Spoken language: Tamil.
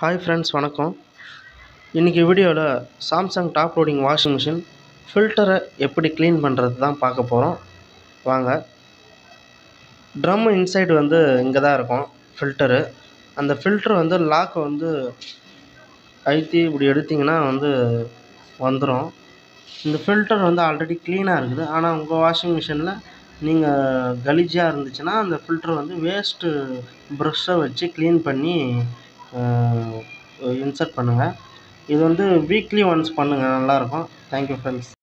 ஹாய் ஃப்ரெண்ட்ஸ் வணக்கம் இன்றைக்கி வீடியோவில் Samsung top loading washing machine ஃபில்டரை எப்படி க்ளீன் பண்ணுறது தான் பார்க்க போகிறோம் வாங்க ட்ரம் இன்சைடு வந்து இங்கே தான் இருக்கும் ஃபில்டரு அந்த ஃபில்டர் வந்து லாக்கை வந்து அழுத்தி இப்படி எடுத்திங்கன்னா வந்து வந்துடும் இந்த ஃபில்டர் வந்து ஆல்ரெடி க்ளீனாக இருக்குது ஆனால் உங்கள் வாஷிங் மிஷினில் நீங்கள் கலீஜாக இருந்துச்சுன்னா அந்த ஃபில்டர் வந்து வேஸ்ட்டு ப்ரஷ்ஷை வச்சு க்ளீன் பண்ணி இன்சர்ட் பண்ணுங்கள் இது வந்து வீக்லி ஒன்ஸ் பண்ணுங்கள் நல்லாயிருக்கும் தேங்க்யூ ஃப்ரெண்ட்ஸ்